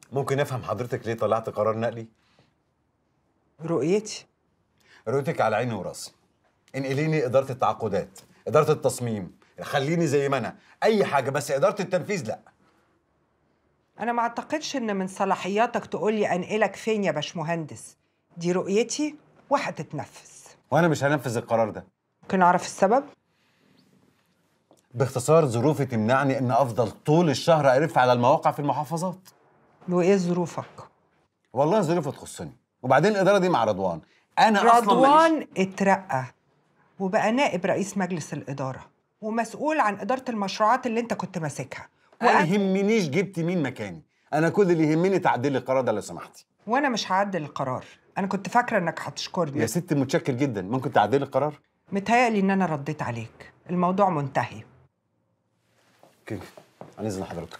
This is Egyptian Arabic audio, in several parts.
ممكن افهم حضرتك ليه طلعت قرار نقلي رؤيتي رؤيتك على عيني وراسي انقليني اداره التعاقدات اداره التصميم خليني زي ما انا اي حاجه بس اداره التنفيذ لا انا ما اعتقدش ان من صلاحياتك تقول لي انقلك فين يا باشمهندس دي رؤيتي وهتتنفذ وانا مش هنفذ القرار ده ممكن اعرف السبب باختصار ظروفي تمنعني ان افضل طول الشهر الف على المواقع في المحافظات وايه ظروفك والله ظروفي تخصني وبعدين الاداره دي مع رضوان انا اصلا ماليش- رضوان اترقى وبقى نائب رئيس مجلس الاداره ومسؤول عن اداره المشروعات اللي انت كنت ماسكها ما وأنا, يهمنيش جبت مين مكاني انا كل اللي يهمني تعديل القرار ده لو سمحتي وانا مش هعدل القرار انا كنت فاكره انك هتشكرني يا ست متشكر جدا ممكن تعديل القرار متهيألي ان انا رديت عليك الموضوع منتهي اوكي عن اذن حضرتك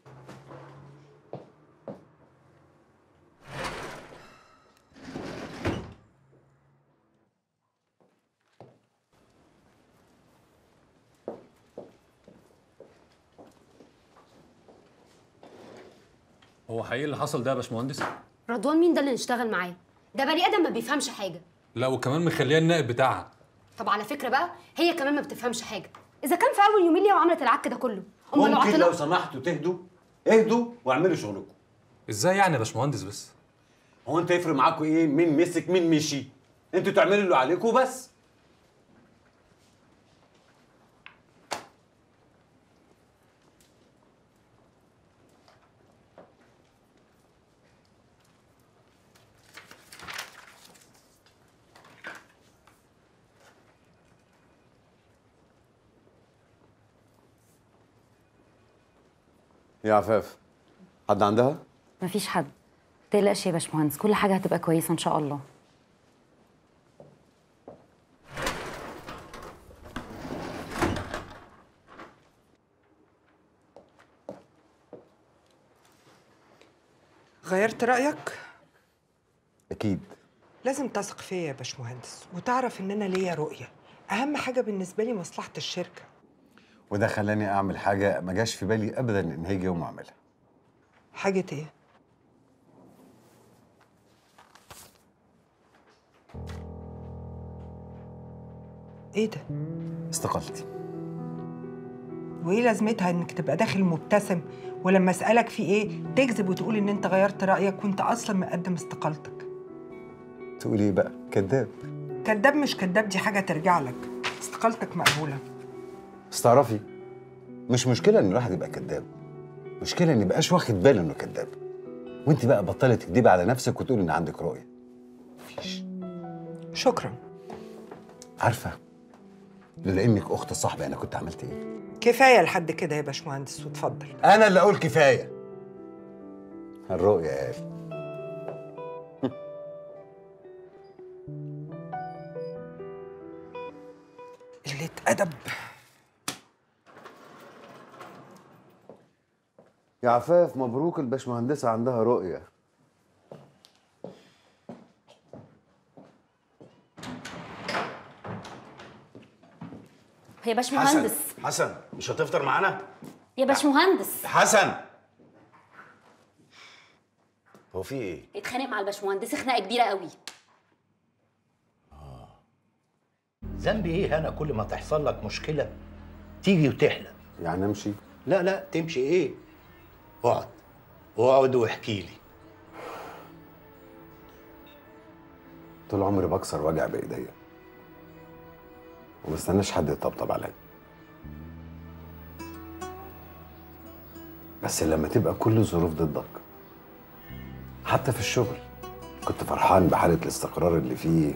هو حقيقي اللي حصل ده يا باشمهندس؟ رضوان مين ده اللي نشتغل معاه ده بني ادم ما بيفهمش حاجه لا وكمان مخليها النائب بتاعها طب على فكره بقى هي كمان ما بتفهمش حاجه اذا كان في اول يومين ليها وعملت العك ده كله امال لو ممكن عطينا لو سمحتوا تهدوا اهدوا واعملوا شغلكم ازاي يعني يا باشمهندس بس؟ هو انت يفرق معاكم ايه مين مسك مين مشي انتوا تعملوا اللي عليكم بس يا عفاف حد عندها؟ مفيش حد تقلقش يا باشمهندس كل حاجه هتبقى كويسه ان شاء الله غيرت رايك اكيد لازم تثق فيا يا باشمهندس وتعرف ان انا ليا رؤيه اهم حاجه بالنسبه لي مصلحه الشركه وده خلاني اعمل حاجه ما جاش في بالي ابدا ان هيجي يوم اعملها حاجه ايه ايه ده استقالتي وايه لازمتها انك تبقى داخل مبتسم ولما اسالك في ايه تكذب وتقول ان انت غيرت رايك وانت اصلا مقدم استقالتك تقولي ايه بقى كذاب كذاب مش كذاب دي حاجه ترجع لك استقالتك مقبوله بس تعرفي مش مشكله ان الواحد يبقى كذاب مشكله ان يبقاش واخد باله انه كذاب وانت بقى بطلي تكدبي على نفسك وتقولي ان عندك رؤيه مفيش شكرا عارفه لولا انك اخت صاحبي انا كنت عملت ايه كفايه لحد كده يا باشمهندس واتفضل انا اللي اقول كفايه الرؤيه قال قله ادب يا عفاف مبروك الباشمهندسه عندها رؤيه يا باشمهندس حسن مش هتفطر معانا؟ يا باشمهندس حسن هو في ايه؟ اتخانق مع الباشمهندس خناقه كبيره قوي ذنبي ايه انا كل ما تحصل لك مشكله تيجي وتحلم يعني امشي لا لا تمشي ايه؟ اقعد اقعد واحكي لي طول عمري بكسر وجع بايديا وما استناش حد يطبطب عليا بس لما تبقى كل الظروف ضدك حتى في الشغل كنت فرحان بحالة الاستقرار اللي فيه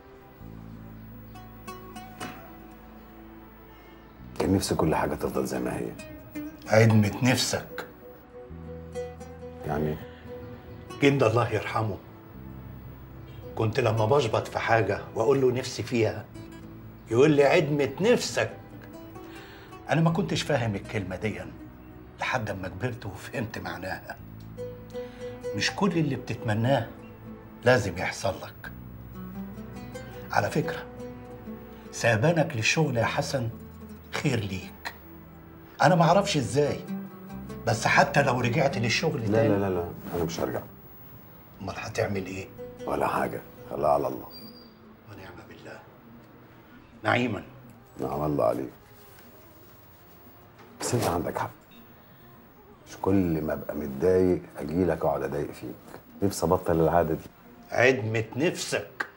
كان نفسي كل حاجة تفضل زي ما هي عدمة نفسك يعني جد الله يرحمه كنت لما بشبط في حاجة وأقول له نفسي فيها يقول لي عدمة نفسك أنا ما كنتش فاهم الكلمة دي لحد ما كبرت وفهمت معناها مش كل اللي بتتمناه لازم يحصل لك على فكرة سابانك للشغل يا حسن خير ليك أنا ما أعرفش إزاي بس حتى لو رجعت للشغل لا تاني لا لا لا انا مش هرجع امال هتعمل ايه ولا حاجه خليها على الله ونعم بالله نعيما نعم الله عليك بس انت عندك حق مش كل ما ابقى متضايق اجي لك اقعد اضايق فيك نفسي ابطل العاده دي عدمة نفسك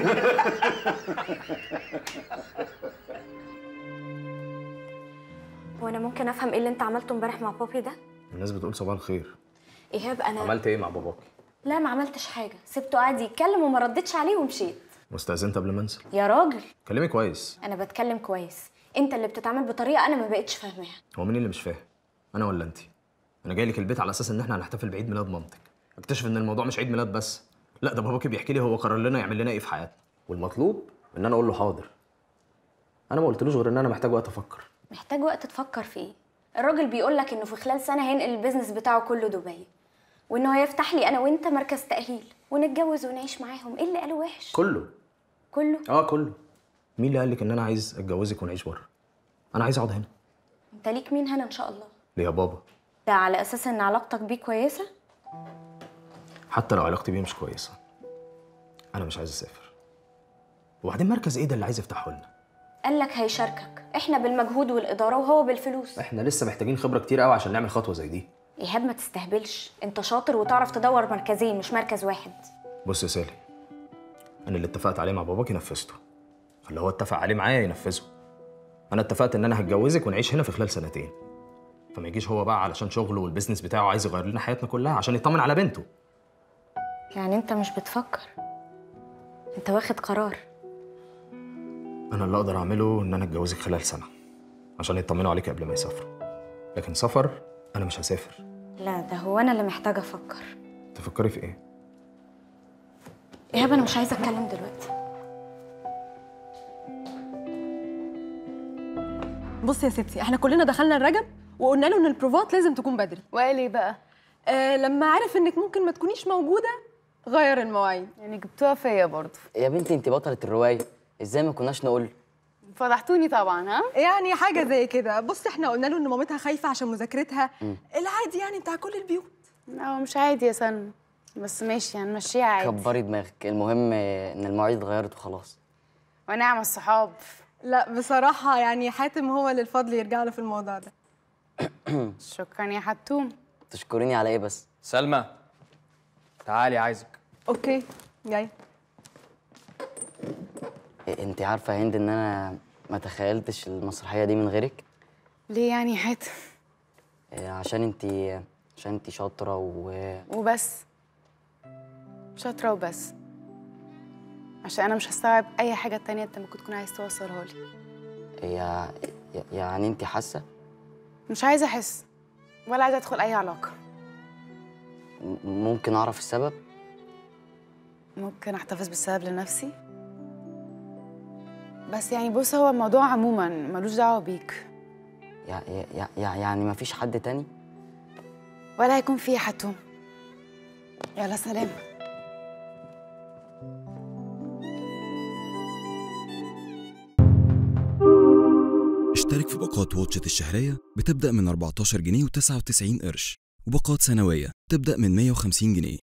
وانا ممكن افهم ايه اللي انت عملته امبارح مع بابي ده الناس بتقول صباح الخير ايهاب انا عملت ايه مع باباكي لا ما عملتش حاجه سبته قاعد يتكلم وما ردتش عليه ومشيت واستأذنت قبل ما انزل يا راجل كلمي كويس انا بتكلم كويس انت اللي بتتعامل بطريقه انا ما بقتش فاهماها هو مين اللي مش فاهم انا ولا انت انا جاي لك البيت على اساس ان احنا هنحتفل بعيد ميلاد مامتك اكتشف ان الموضوع مش عيد ميلاد بس لا ده باباكي بيحكي لي هو قرر لنا يعمل لنا ايه في حياتنا والمطلوب ان انا اقول له حاضر انا ما قلتلوش غير ان انا محتاج وقت افكر محتاج وقت تفكر في ايه الراجل بيقول لك انه في خلال سنه هينقل البيزنس بتاعه كله دبي وانه هيفتح لي انا وانت مركز تاهيل ونتجوز ونعيش معاهم ايه اللي قاله وحش كله كله اه كله مين اللي قال لك ان انا عايز اتجوزك ونعيش بره انا عايز اقعد هنا انت ليك مين هنا ان شاء الله ليه يا بابا ده على اساس ان علاقتك بيه كويسه حتى لو علاقتي بيه مش كويسه انا مش عايز اسافر وبعدين مركز ايه ده اللي عايز يفتحه لنا قال لك هيشاركك احنا بالمجهود والاداره وهو بالفلوس احنا لسه محتاجين خبره كتير قوي عشان نعمل خطوه زي دي ايهاب ما تستهبلش انت شاطر وتعرف تدور مركزين مش مركز واحد بص يا سالي انا اللي اتفقت عليه مع باباكي نفذته اللي هو اتفق عليه معايا ينفذه انا اتفقت ان انا هتجوزك ونعيش هنا في خلال سنتين فما يجيش هو بقى علشان شغله والبيزنس بتاعه عايز يغير لنا حياتنا كلها عشان يطمن على بنته يعني انت مش بتفكر انت واخد قرار انا اللي اقدر اعمله ان انا اتجوزك خلال سنه عشان يطمنوا عليك قبل ما يسافروا لكن سفر انا مش هسافر لا ده هو انا اللي محتاجه افكر تفكري في ايه ايهاب انا مش عايزه اتكلم دلوقتي بصي يا ستي احنا كلنا دخلنا الرجب وقلنا له ان البروفات لازم تكون بدري وقال ايه بقى؟ آه لما عرف انك ممكن ما تكونيش موجوده غير المواعيد يعني جبتوها فيا برضه يا بنتي انت بطلة الرواية ازاي ما كناش نقول فضحتوني طبعا ها؟ يعني حاجه زي كده بصي احنا قلنا له ان مامتها خايفه عشان مذاكرتها العادي يعني بتاع كل البيوت هو مش عادي يا سن بس ماشي هنمشيها عادي كبري دماغك المهم ان المواعيد اتغيرت وخلاص ونعم الصحاب لا بصراحه يعني حاتم هو اللي الفضل يرجع له في الموضوع ده شكرا يا حتوم تشكريني على ايه بس سلمى تعالي عايزك اوكي جاي إيه، انت عارفة يا هند ان انا ما تخيلتش المسرحية دي من غيرك ليه يعني يا حاتم؟ إيه، عشان انت عشان انت شاطرة و وبس شاطرة وبس عشان أنا مش هستوعب أي حاجة تانية أنت ممكن تكون عايز توصلها لي يا يعني انت حاسة مش عايزة أحس ولا عايزة أدخل أي علاقة م- ممكن اعرف السبب ممكن أحتفظ بالسبب لنفسي بس يعني بص هو الموضوع عموما ملوش دعوة بيك يع- يع- يع- يعني ما فيش حد تاني ولا هيكون فيه حتوم يلا سلام اشترك في باقات واتشت الشهرية بتبدأ من 14 جنيه و99 قرش وباقات سنوية تبدأ من 150 جنيه